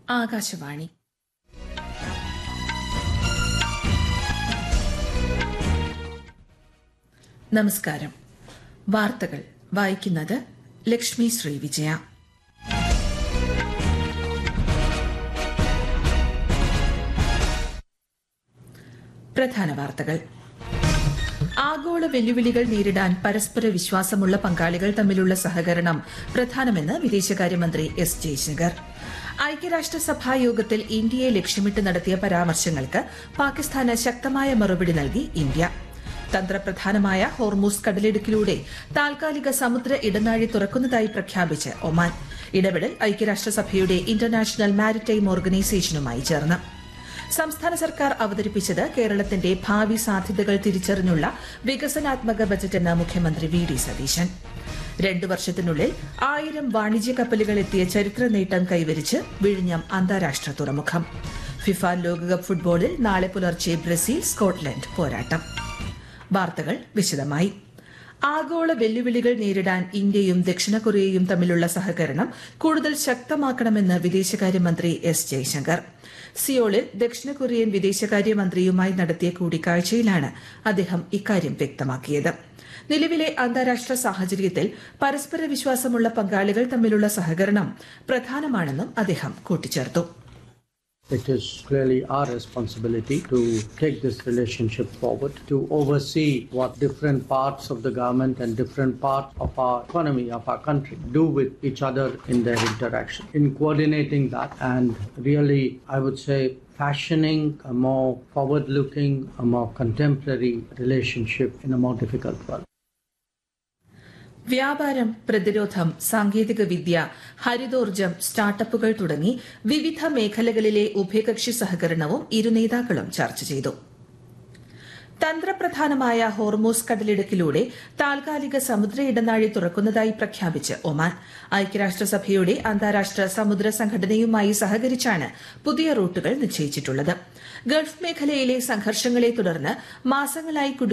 ആകാശവാണി നമസ്കാരം വാർത്തകൾ വായിക്കുന്നത് ലക്ഷ്മി ശ്രീ വിജയ പ്രധാന വാർത്തകൾ ആഗോള വെല്ലുവിളികൾ നേരിടാൻ പരസ്പര വിശ്വാസമുള്ള പങ്കാളികൾ തമ്മിലുള്ള സഹകരണം പ്രധാനമെന്ന് വിദേശകാര്യമന്ത്രി എസ് ജയശങ്കർ ഐക്യരാഷ്ട്രസഭാ യോഗത്തിൽ ഇന്ത്യയെ ലക്ഷ്യമിട്ട് നടത്തിയ പരാമർശങ്ങൾക്ക് പാകിസ്ഥാന് ശക്തമായ മറുപടി നൽകി ഇന്ത്യ തന്ത്രപ്രധാനമായ ഹോർമൂസ് കടലിടുക്കിലൂടെ താൽക്കാലിക സമുദ്ര ഇടനാഴി തുറക്കുന്നതായി പ്രഖ്യാപിച്ച് ഒമാൻ ഇടപെടൽ ഐക്യരാഷ്ട്രസഭയുടെ ഇന്റർനാഷണൽ മാരിടൈം ഓർഗനൈസേഷനുമായി ചേർന്ന് സംസ്ഥാന സർക്കാർ അവതരിപ്പിച്ചത് കേരളത്തിന്റെ ഭാവി സാധ്യതകൾ തിരിച്ചറിഞ്ഞുള്ള വികസനാത്മക ബജറ്റെന്ന് മുഖ്യമന്ത്രി വി ഡി സതീശൻ രണ്ടു വർഷത്തിനുള്ളിൽ ആയിരം വാണിജ്യ കപ്പലുകൾ എത്തിയ ചരിത്ര നേട്ടം കൈവരിച്ച് വിഴിഞ്ഞം അന്താരാഷ്ട്ര തുറമുഖം ഫിഫ ലോകകപ്പ് ഫുട്ബോളിൽ നാളെ പുലർച്ചെ ബ്രസീൽ സ്കോട്ട്ലൻഡ് പോരാട്ടം വാർത്തകൾ വിശദമായി ആഗോള വെല്ലുവിളികൾ നേരിടാൻ ഇന്ത്യയും ദക്ഷിണ കൊറിയയും തമ്മിലുള്ള സഹകരണം കൂടുതൽ ശക്തമാക്കണമെന്ന് വിദേശകാര്യമന്ത്രി എസ് ജയശങ്കർ സിയോളിൽ ദക്ഷിണ കൊറിയൻ വിദേശകാര്യമന്ത്രിയുമായി നടത്തിയ കൂടിക്കാഴ്ചയിലാണ് അദ്ദേഹം ഇക്കാര്യം വ്യക്തമാക്കിയത് നിലവിലെ അന്താരാഷ്ട്ര സാഹചര്യത്തിൽ പരസ്പര വിശ്വാസമുള്ള പങ്കാളികൾ തമ്മിലുള്ള സഹകരണം പ്രധാനമാണെന്നും അദ്ദേഹം കൂട്ടിച്ചേർത്തു It is clearly our responsibility to take this relationship forward, to oversee what different parts of the government and different parts of our economy, of our country, do with each other in their interaction. In coordinating that and really, I would say, fashioning a more forward looking, a more contemporary relationship in a more difficult world. വ്യാപാരം പ്രതിരോധം സാങ്കേതിക വിദ്യ ഹരിതോർജ്ജം സ്റ്റാർട്ടപ്പുകൾ തുടങ്ങി വിവിധ മേഖലകളിലെ ഉഭയകക്ഷി സഹകരണവും ഇരു നേതാക്കളും ചർച്ച ചെയ്തു തന്ത്രപ്രധാനമായ ഹോർമോസ് കടലിടുക്കിലൂടെ താൽക്കാലിക സമുദ്ര ഇടനാഴി തുറക്കുന്നതായി പ്രഖ്യാപിച്ച് ഒമാൻ ഐക്യരാഷ്ട്രസഭയുടെ അന്താരാഷ്ട്ര സമുദ്ര സംഘടനയുമായി സഹകരിച്ചാണ് പുതിയ റൂട്ടുകൾ നിശ്ചയിച്ചിട്ടുള്ളത് ഗൾഫ് മേഖലയിലെ സംഘർഷങ്ങളെ തുടർന്ന് മാസങ്ങളായി